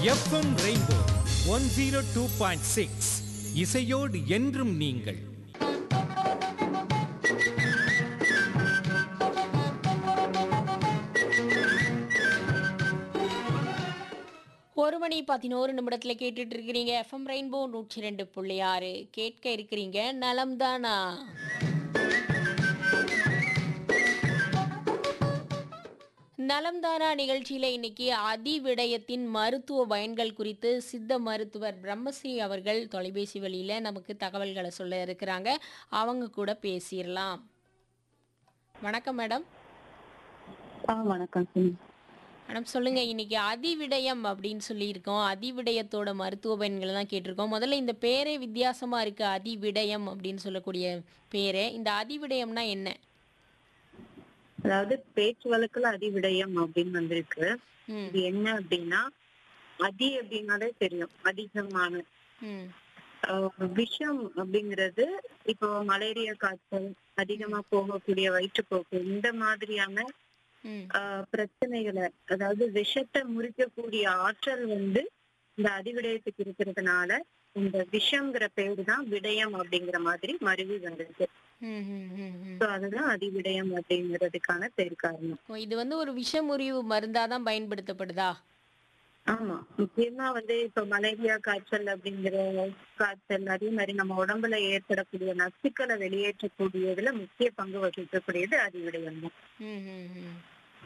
FM rainbow one zero two point six இசையோடு என்றும் நீங்கள் ஒரு மணி பதினோரு நிமிடத்தில் கேட்டுட்டு இருக்கிறீங்க எஃப்எம் ரெயின்போ நூற்றி ரெண்டு புள்ளி ஆறு கேட்க இருக்கிறீங்க நலம்தானா நலம்தானா நிகழ்ச்சியில் இன்னைக்கு அதிவிடயத்தின் மருத்துவ பயன்கள் குறித்து சித்த மருத்துவர் பிரம்மஸ்ரீ அவர்கள் தொலைபேசி வழியில் நமக்கு தகவல்களை சொல்ல இருக்கிறாங்க அவங்க கூட பேசிடலாம் வணக்கம் மேடம் ஆ வணக்கம் சொல்லுங்க மேடம் சொல்லுங்க இன்னைக்கு அதிவிடயம் அப்படின்னு சொல்லியிருக்கோம் அதிவிடயத்தோட மருத்துவ பயன்களை தான் கேட்டிருக்கோம் முதல்ல இந்த பேரே வித்தியாசமா இருக்கு அதிவிடயம் அப்படின்னு சொல்லக்கூடிய பேரே இந்த அதிவிடயம்னா என்ன அதாவது பேச்சு வழக்குல அதிவிடயம் அப்படின்னு வந்திருக்கு ம் இது என்ன அப்படின்னா அதி அப்படின்னாலே தெரியும் அதிகமான ம் ஆஹ் விஷம் அப்படிங்கிறது இப்போ மலேரியா காய்ச்சல் அதிகமா போகக்கூடிய வயிற்றுப்போக்கு இந்த மாதிரியான ம் ஆஹ் பிரச்சனைகளை அதாவது விஷத்தை முறிக்கக்கூடிய ஆற்றல் வந்து இந்த அதிவிடயத்துக்கு இருக்கிறதுனால இந்த விஷம்ங்கிற பேரு தான் விடயம் அப்படிங்கிற மாதிரி மருவி வந்திருக்கு ம், ம், ம், ம். ஸோ அதுதான் அதிவிடயம் அப்படிங்கிறதுக்கான பேர் காரணம் ஓ, இது வந்து ஒரு விஷமுறிவு மருந்தா தான் பயன்படுத்தப்படுதா ஆமா முக்கியமா வந்து இப்ப மலேரியா காய்ச்சல் அப்படிங்கிற காய்ச்சல் அதே மாதிரி நம்ம உடம்புல ஏற்படக்கூடிய நச்சுக்களை வெளியேற்றக்கூடியதுல முக்கிய பங்கு வகிக்கக்கூடியது அதிவிடயம் தான் ம், ம், ம்.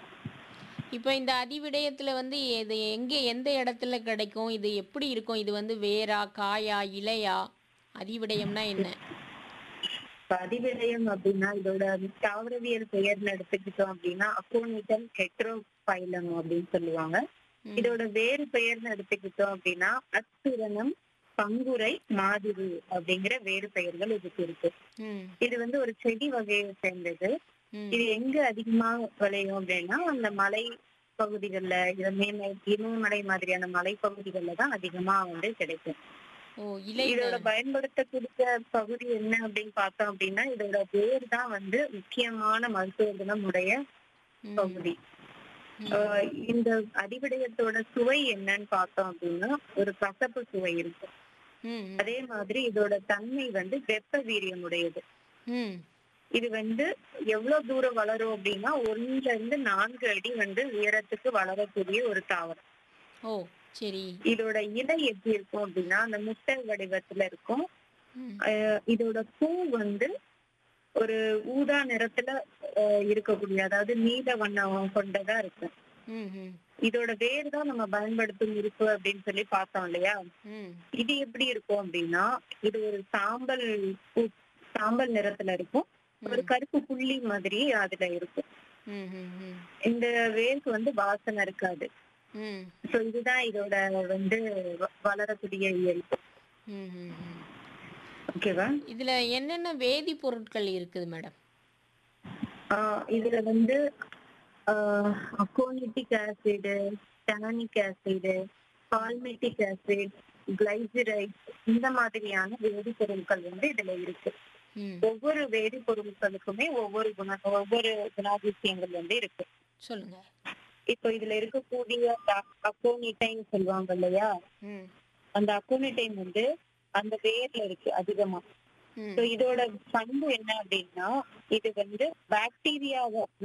இப்போ இந்த அதிவிடயத்துல வந்து இது எங்க எந்த இடத்துல கிடைக்கும் இது எப்படி இருக்கும் இது வந்து வேரா காயா இலையா அதிவிடயம்னா என்ன இப்ப அதிவிடயம் அப்படின்னா இதோட தாவரவியல் பெயர்னு எடுத்துக்கிட்டோம் அப்படின்னா அக்கோனிட்டம் ஹெட்ரோபைலம் அப்படின்னு சொல்லுவாங்க ம். இதோட வேறு பெயர்னு எடுத்துக்கிட்டோம் அப்படின்னா அத்துரணம் பங்குரை மாதிரி அப்படிங்கிற வேறு பெயர்கள் இதுக்கு இருக்கு ம், இது வந்து ஒரு செடி வகையை சேர்ந்தது ம். இது எங்க அதிகமா விளையும் அப்படின்னா அந்த மலை பகுதிகள்ல இமய இமயமலை மாதிரியான மலை பகுதிகள்ல தான் அதிகமா வந்து கிடைக்கும் ஓ இலை இதோட பயன்படுத்தக்கூடிய பகுதி என்ன அப்படின்னு பார்த்தோம் அப்படின்னா இதோட வேர் தான் வந்து முக்கியமான மருத்துவ குணம் உடைய ம், பகுதி ம். ஆஹ் இந்த அடிவிடயத்தோட சுவை என்னன்னு பார்த்தோம் அப்படின்னா ஒரு கசப்பு சுவை இருக்கும் ம், ம், அதே மாதிரி இதோட தன்மை வந்து வெப்ப வீரியம் உடையது ம். இது வந்து எவ்வளவு தூரம் வளரும் அப்படின்னா ஒன்றுல இருந்து நான்கு அடி வந்து உயரத்துக்கு வளரக்கூடிய ஒரு தாவரம் ஓ சரி இதோட இலை எப்படி இருக்கும் அப்படின்னா அந்த முட்டை வடிவத்துல இருக்கும் ம், அஹ் இதோட பூ வந்து ஒரு ஊதா நிறத்துல அஹ் இருக்கக்கூடிய அதாவது நீல வண்ணம் கொண்டதா இருக்கும் ம், ம், இதோட வேர் தான் நம்ம பயன்படுத்தும் உறுப்பு அப்படின்னு சொல்லி பார்த்தோம் இல்லையா ம். இது எப்படி இருக்கும் அப்படின்னா இது ஒரு சாம்பல் பூ- சாம்பல் நிறத்துல இருக்கும் ஒரு கருப்பு புள்ளி மாதிரி அதுல இருக்கும் ம், ம், ம், இந்த வேருக்கு வந்து வாசனை இருக்காது ம், சோ இதுதான் இதோட வந்து வ- வளரக்கூடிய இயல்பு ம், ம், ம். ஓகேவா இதுல என்னென்ன வேதிப்பொருட்கள் இருக்குது மேடம் ஆஹ் இதுல வந்து aconitic acid tannic acid palmitic acid glyceride இந்த மாதிரியான வேதிப்பொருட்கள் வந்து இதுல இருக்கு ம் ஒவ்வொரு வேதிப்பொருட்களுக்குமே ஒவ்வொரு குண ஒவ்வொரு குணாதிசயங்கள் வந்து இருக்கு சொல்லுங்க இப்போ இதுல இருக்கக்கூடிய அக்கோனிட்டைன் சொல்லுவாங்க இல்லையா ம் அந்த அக்கோனிட்டைன் வந்து அந்த வேர்ல இருக்கு அதிகமா ம் So இதோட பண்பு என்ன அப்படின்னா இது வந்து பாக்டீரியாவை